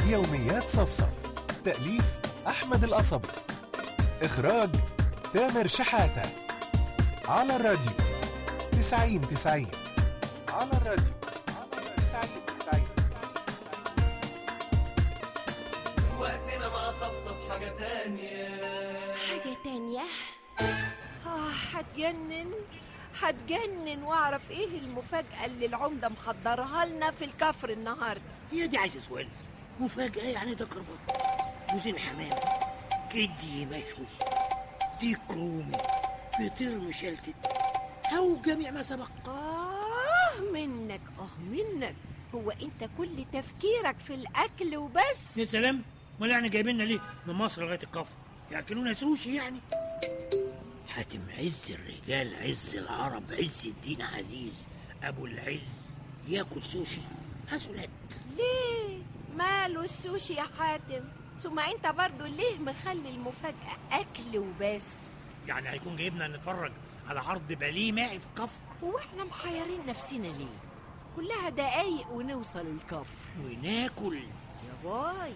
يوميات صفصف تأليف أحمد القصبي إخراج تامر شحاتة على الراديو تسعين تسعين على الراديو تسعين تسعين وقتنا مع صفصف حاجة تانية حاجة تانية آه هتجنن هتجنن واعرف ايه المفاجأة اللي العمدة مخدرها لنا في الكفر النهاردة هي دي عايزه سؤال مفاجأة يعني ده كربات جوزين حمام كدي مشوي ديك رومي فطير مشلتت أو جميع ما سبق آه منك آه منك هو انت كل تفكيرك في الأكل وبس يا سلام ولا يعني جايبيننا ليه من مصر لغاية الكفر يأكلونا سوشي يعني حاتم عز الرجال عز العرب عز الدين عزيز أبو العز ياكل سوشي هزلت ليه ماله السوشي يا حاتم ثم انت برضو ليه مخلي المفاجأة أكل وبس يعني هيكون جايبنا نتفرج على عرض باليه مائي في الكفر هو احنا محيرين نفسنا ليه كلها دقايق ونوصل الكفر وناكل يا باي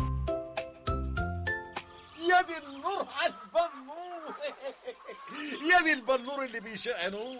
يا دي النور على البنور يا دي البنور اللي بيشع نور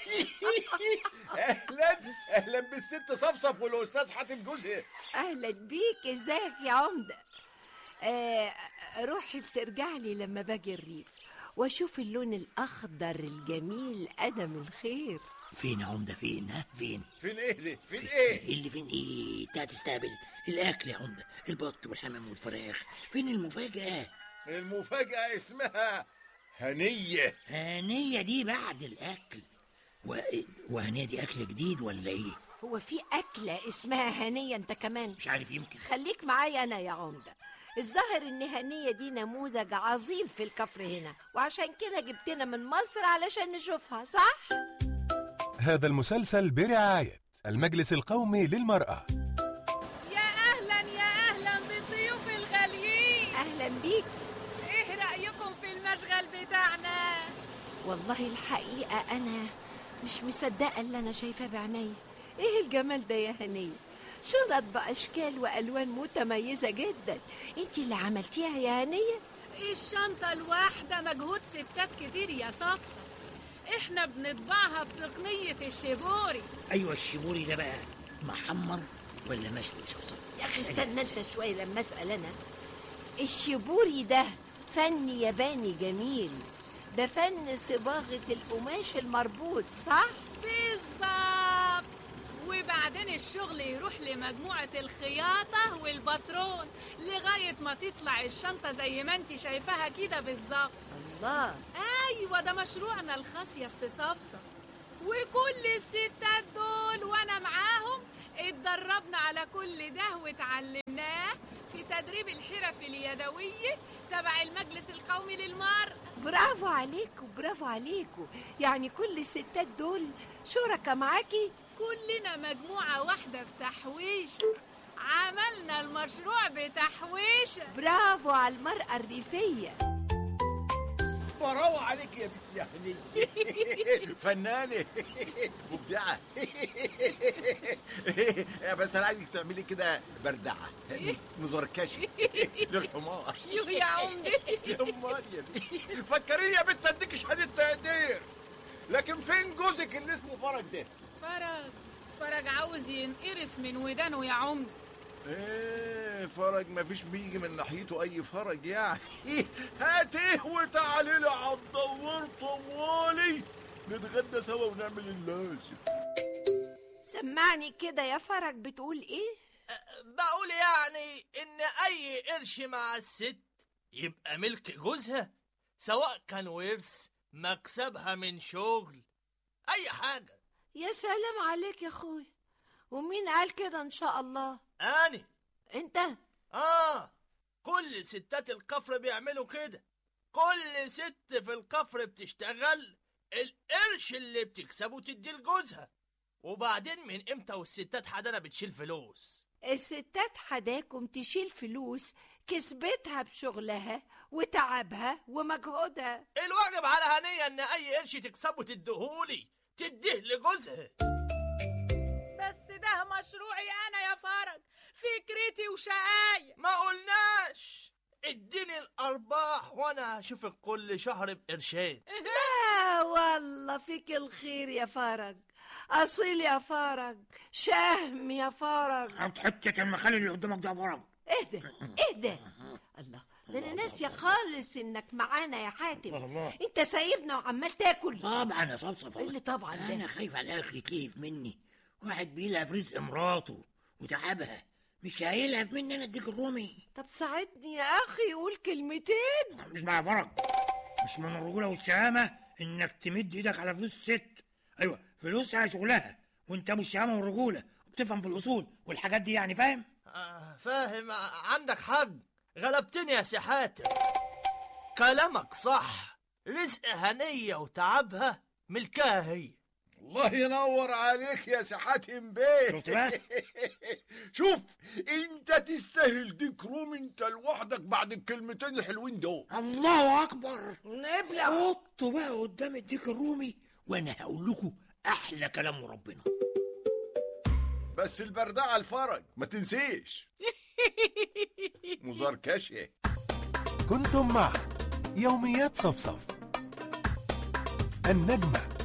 اهلا اهلا بالست صفصف والاستاذ حاتم جوزها اهلا بيك ازيك يا عمدة آه روحي بترجع لي لما باجي الريف واشوف اللون الاخضر الجميل ادم الخير فين يا عمدة فين ها فين فين ايه دي فين ايه اللي فين ايه انت هتستقبل الاكل يا عمدة البط والحمام والفراخ فين المفاجأة المفاجأة اسمها هنية هنية دي بعد الاكل و... وهنية دي اكل جديد ولا ايه هو في اكلة اسمها هنية انت كمان مش عارف يمكن خليك معايا انا يا عمدة الظاهر ان هنية دي نموذج عظيم في الكفر هنا وعشان كده جبتنا من مصر علشان نشوفها صح؟ هذا المسلسل برعاية المجلس القومي للمرأة يا اهلا يا اهلا بالضيوف الغاليين اهلا بيك ايه رايكم في المشغل بتاعنا والله الحقيقة أنا مش مصدقة اللي أنا شايفاه بعيني إيه الجمال ده يا هنية شنط بأشكال وألوان متميزة جدا أنت اللي عملتيها يا هنية الشنطه الواحده مجهود ستات كتير يا صفصف احنا بنطبعها بتقنيه الشيبوري ايوه الشيبوري ده بقى محمر ولا مشوي شخصا يا أخي استنى أنت شوية لما أسأل أنا الشيبوري ده فن ياباني جميل ده فن صباغة القماش المربوط صح؟ بالظبط وبعدين الشغل يروح لمجموعة الخياطة والباترون لغاية ما تطلع الشنطة زي ما انت شايفاها كده بالظبط الله ايوه ده مشروعنا الخاص يا استصفصف وكل الستات دول وانا معاهم اتدربنا على كل ده واتعلمناه في تدريب الحرف اليدوية تبع المجلس القومي للمرأة برافو عليكم برافو عليكم يعني كل الستات دول شركة معاكي كلنا مجموعة واحدة في تحويشة عملنا المشروع بتحويشة برافو على المرأة الريفية براوة عليك يا بنت يا هنية فنانة مبدعة بس انا عايزك تعملي كده بردعة مزركشة للحمار يو يا عمدي امال يا بنت فكريني يا بنت اديك شهادة تقدير لكن فين جوزك اللي اسمه فرج ده؟ فرج فرج عاوز ينقرس من ودانه يا عمدي ايه فرج مفيش بيجي من ناحيته اي فرج يعني هاتيه وتعالي لي على الدوار طوالي نتغدى سوا ونعمل اللازم سمعني كده يا فرج بتقول ايه بقول يعني ان اي قرش مع الست يبقى ملك جوزها سواء كان ورث مكسبها من شغل اي حاجة يا سلام عليك يا اخوي ومين قال كده ان شاء الله اني انت اه كل ستات الكفر بيعملوا كده كل ست في الكفر بتشتغل القرش اللي بتكسبه تديه لجوزها وبعدين من امتى والستات حدانا بتشيل فلوس الستات حداكم تشيل فلوس كسبتها بشغلها وتعبها ومجهودها الواجب على هنية ان اي قرش تكسبه تديهولي تديه لجوزها بس ده مشروعي انا يا فرج فكرتي وشقاي ارباح وانا اشوفك كل شهر بقرشين آه والله فيك الخير يا فرج أصيل يا فرج شهم يا فرج عم حتة المخلل اللي قدامك ده فرج اهدى اهدى الله ده انا ناسيه خالص انك معانا يا حاتم الله. انت سايبنا وعمال تاكل طبعا يا صفصف إيه اللي طبعا ده؟ انا خايف على الاخر يتلهف مني واحد بيلهف رزق مراته وتعبها مش هيلهف مني انا اديك الرومي طب ساعدني يا اخي قول كلمتين مش مع فرج مش من الرجوله والشهامه انك تمد ايدك على فلوس الست ايوه فلوسها شغلها وانت ابو الشهامه والرجوله وبتفهم في الاصول والحاجات دي يعني فاهم آه، فاهم آه، عندك حق غلبتني يا سي حاتم كلامك صح رزق هنية وتعبها ملكها هي الله ينور عليك يا سي حاتم بيه شفت بقى؟ شوف انت تستاهل ديك روم انت لوحدك بعد الكلمتين الحلوين دول الله اكبر نبلع حطوا بقى قدام الديك الرومي وانا هقول لكم احلى كلام ربنا بس البردعة الفرج ما تنسيش مزركشة كنتم مع يوميات صفصف النجمة